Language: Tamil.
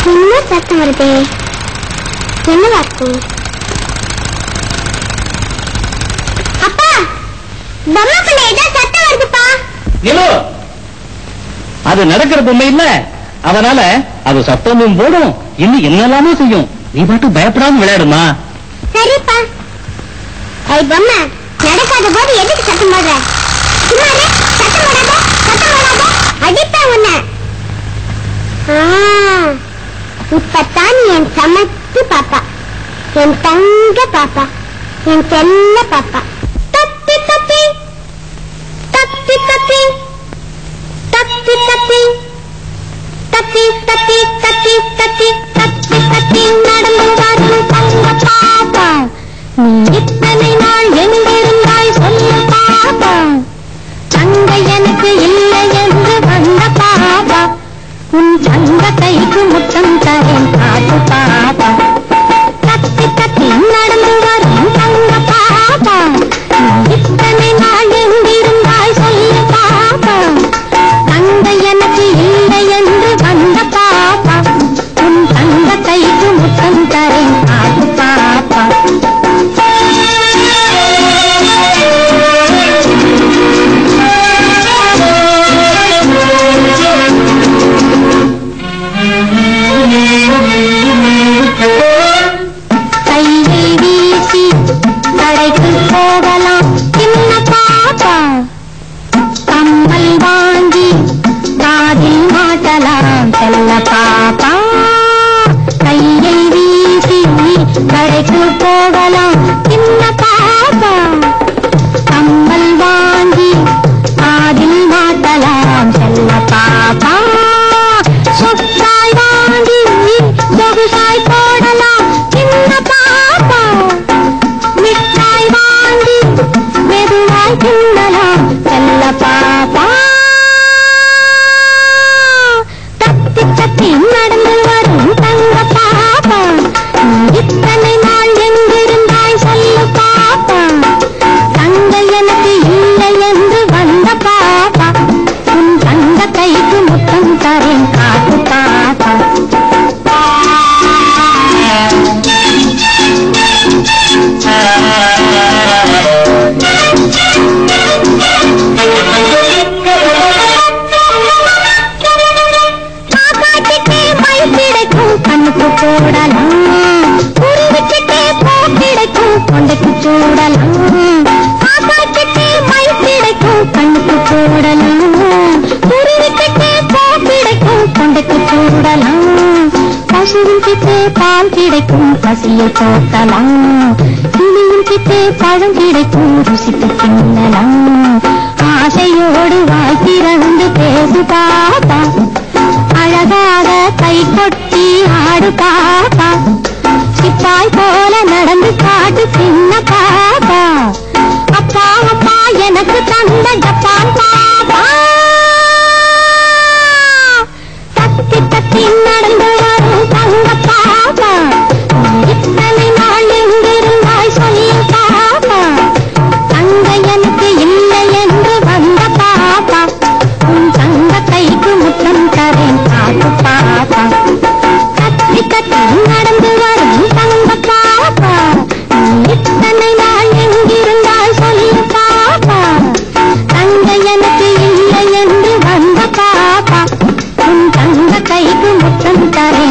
என்ன சத்தம் வருதே என்னவா இருக்கும் அப்பா பொம்மைக்குள்ள ஏதோ சத்தம் வருதுப்பா நிலு அது நடக்கிற பொம்மை இல்ல அதனால அது சத்தமும் போடும் இன்னும் என்னெல்லாமோ செய்யும் நீ பாட்டு பயப்படாம விளையாடுமா சரிப்பா ஐ பொம்மை நடக்காத போது எதுக்கு சத்தம் போடுற சும்மா இரு. சத்தம் போடாத சத்தம் போடாத அடிப்பேன் உன்னை ஆ, இப்பத்தான் நீ என் சமத்து பாப்பா என் தங்க பாப்பா என் செல்ல பாப்பா தப்பி தப்பி தப்பி தப்பி தப்பி தப்பி தப்பி தப்பி தப்பி தப்பி தப்பி தப்பி நடந்து வரும் தங்க பாப்பா நீ இத்தனை நாள் எங்கிருந்தாய் சொல்லு பாப்பா தங்க எனக்கு இல்லை என்று வந்த பாப்பா உன் தங்க கைக்கு முத்தம் தரேன் காட்டு பாப்பா தப்பி தப்பி நடந்து வரும் தங்க பாப்பா நீ இத்தனை நாள் எங்கிருந்தாய் சொல்லு பாப்பா தங்க எனக்கு இல்லை என்று வந்த பாப்பா உன் தங்க கைக்கு முத்தம் தரேன் காட்டு பாப்பா கையை வீசி கடைக்கு போகலாம் சின்ன பாப்பா கம்மல் வாங்கி காதில் மாட்டலாம் செல்ல பாப்பா கையை வீசி கடைக்கு போகலாம் சின்ன பாப்பா கம்மல் வாங்கி காதில் மாட்டலாம் செல்ல பாப்பா சொத்தாய் வாங்கி சொகுசாய் போடலாம் சின்ன பாப்பா மிட்டாய் வாங்கி மெதுவாய் தின்னலாம் செல்ல பாப்பா தப்பி தப்பி நடந்து வரும் தங்க பாப்பா நீ இத்தனை நாள் எங்கிருந்தாய் சொல்லு பாப்பா தங்க எனக்கு இல்லை என்று வந்த பாப்பா உன் தங்க கைக்கு முத்தம் தரேன் காட்டு பாப்பா காக்காட்டிட்டே மை கிடைக்கும் கண்ணுக்கு போடலாம் குருவிக்கிட்டே பூ கிடைக்கும் கொண்டைக்கு சூடலாம் காக்காட்டிட்டே மை கிடைக்கும் கண்ணுக்கு போடலாம் குருவிக்கிட்டே பூ கிடைக்கும் கொண்டைக்கு சூடலாம் பசுவின் கிட்டே பால் கிடைக்கும் பசியை போட்டலாம் கிளியின் கிட்டே பழம் கிடைக்கும் ருசித்து தின்னலாம் ஆசையோடு வாய் திறந்து பேசு பாப்பா அழகாக கை கொட்டி ஆடு பாப்பா சிப்பாய் போல நடந்து காட்டு சின்ன பாப்பா அப்பா அப்பா எனக்கு தந்த ஜப்பான் பாப்பா தத்தி தத்தி நடந்து வரும் தங்க பாப்பா இத்தனை நாள் எங்கிருந்தாய் சொல்லு பாப்பா தங்க எனக்கு இல்லை என்று வந்த பாப்பா உன் தங்க கைக்கு முத்தம் தரேன் காட்டு பாப்பா கத்தி கத்தி நடந்து வரும் தங்க பாப்பா நீ இத்தனை நாள் எங்கிருந்தாய் சொல்லு பாப்பா தங்க எனக்கு இல்லை என்று வந்த பாப்பா உன் தங்க கைக்கு முத்தம் தரேன்